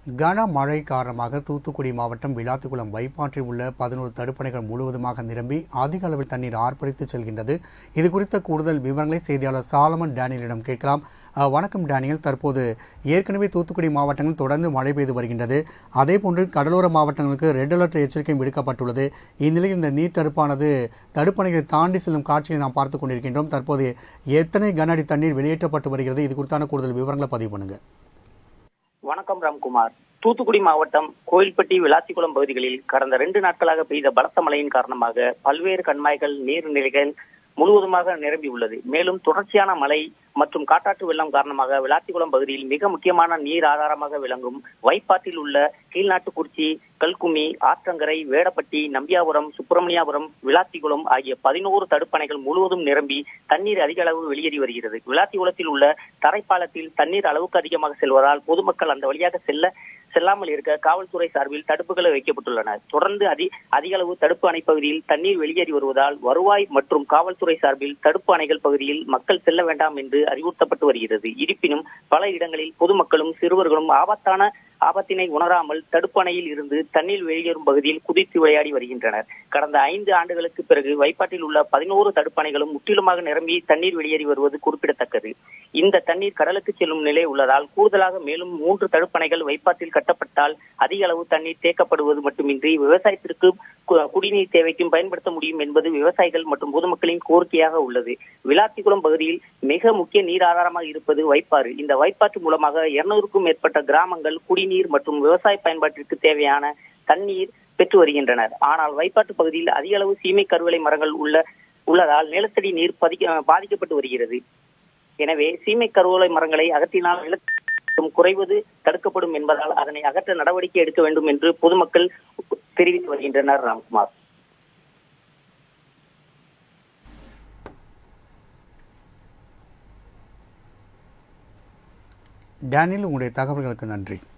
கனமழை காரணமாக தூத்துக்குடி மாவட்டம் விளாத்திக்குளம் வைப்பாற்றில் உள்ள பதினோரு தடுப்பணைகள் முழுவதுமாக நிரம்பி அதிக அளவில் தண்ணீர் ஆர்ப்பரித்து செல்கின்றது இது குறித்த கூடுதல் விவரங்களை செய்தியாளர் சாலமன் டேனியலிடம் கேட்கலாம் அஹ், வணக்கம் டேனியல் தற்போது ஏற்கனவே தூத்துக்குடி மாவட்டங்கள் தொடர்ந்து மழை பெய்து வருகின்றது அதேபோன்று கடலோர மாவட்டங்களுக்கு ரெட் அலர்ட் எச்சரிக்கையும் விடுக்கப்பட்டுள்ளது இந்நிலையில் இந்த நீர் தடுப்பானது தடுப்பணைகளை தாண்டி செல்லும் காட்சியை நாம் பார்த்து கொண்டிருக்கின்றோம் தற்போது எத்தனை கன அடி தண்ணீர் வெளியேற்றப்பட்டு வருகிறது இது குறித்தான கூடுதல் விவரங்களை பதிவு பண்ணுங்க வணக்கம் ராம்குமார் தூத்துக்குடி மாவட்டம் கோயில்பட்டி விளாத்திக்குளம் பகுதிகளில் கடந்த ரெண்டு நாட்களாக பெய்த பலத்த மழையின் காரணமாக பல்வேறு கண்மாய்கள் நீர்நிலைகள் முழுவதுமாக நிரம்பி உள்ளது மேலும் தொடர்ச்சியான மழை மற்றும் காட்டாற்று வெள்ளம் காரணமாக விளாத்திக்குளம் பகுதியில் மிக முக்கியமான நீர் ஆதாரமாக விளங்கும் வைப்பாற்றில் உள்ள கீழ்நாட்டுக்குறிச்சி கல்குமி ஆற்றங்கரை வேடப்பட்டி நம்பியாபுரம் சுப்பிரமணியாபுரம் விளாத்திக்குளம் ஆகிய பதினோரு தடுப்பணைகள் முழுவதும் நிரம்பி தண்ணீர் அதிக அளவு வெளியேறி வருகிறது விளாத்திக்குளத்தில் உள்ள தரைப்பாலத்தில் தண்ணீர் அளவுக்கு அதிகமாக செல்வதால் பொதுமக்கள் அந்த வழியாக செல்ல செல்லாமல் இருக்க காவல்துறை சார்பில் தடுப்புகளை வைக்கப்பட்டுள்ளன தொடர்ந்து அதி அதிக அளவு தடுப்பு அணை பகுதியில் தண்ணீர் வெளியேறி வருவதால் வருவாய் மற்றும் காவல்துறை சார்பில் தடுப்பு அணைகள் பகுதியில் மக்கள் செல்ல வேண்டாம் என்று அறிவுறுத்தப்பட்டு வருகிறது இருப்பினும் பல இடங்களில் பொதுமக்களும் சிறுவர்களும் ஆபத்தான ஆபத்தினை உணராமல் தடுப்பணையில் இருந்து தண்ணீர் வெளியேறும் பகுதியில் குதித்து விளையாடி வருகின்றனர் கடந்த ஐந்து ஆண்டுகளுக்கு பிறகு வைப்பாட்டில் உள்ள பதினோரு தடுப்பணைகளும் முற்றிலுமாக நிரம்பி தண்ணீர் வெளியேறி வருவது குறிப்பிடத்தக்கது இந்த தண்ணீர் கடலுக்கு செல்லும் நிலை உள்ளதால் கூடுதலாக மேலும் மூன்று தடுப்பணைகள் வைப்பாட்டில் கட்டப்பட்டால் அதிக அளவு தண்ணீர் தேக்கப்படுவது மட்டுமின்றி விவசாயத்திற்கு கு- குடிநீர் தேவைக்கும் பயன்படுத்த முடியும் என்பது விவசாயிகள் மற்றும் பொதுமக்களின் கோரிக்கையாக உள்ளது விளாத்திக்குளம் பகுதியில் மிக முக்கிய நீர் ஆதாரமாக இருப்பது வைப்பாறு இந்த வைப்பாற்று மூலமாக இருநூறுக்கும் மேற்பட்ட கிராமங்கள் குடிநீர் மற்றும் விவசாய பயன்பாட்டிற்கு தேவையான தண்ணீர் பெற்று வருகின்றனர் ஆனால் வைப்பாட்டு பகுதியில் அதிக அளவு சீமை கருவேலை மரங்கள் உள்ள உள்ளதால் நிலத்தடி நீர் பதிக்க பாதிக்கப்பட்டு வருகிறது எனவே சீமை கருவேலை மரங்களை அகற்றினால் நிலத்தடி குறைவது தடுக்கப்படும் என்பதால் அதனை அகற்ற நடவடிக்கை எடுக்க வேண்டும் என்று பொதுமக்கள் தெரிவித்து வருகின்றனர் ராம்குமார் டேனியல் உங்களுடைய தகவல்களுக்கு நன்றி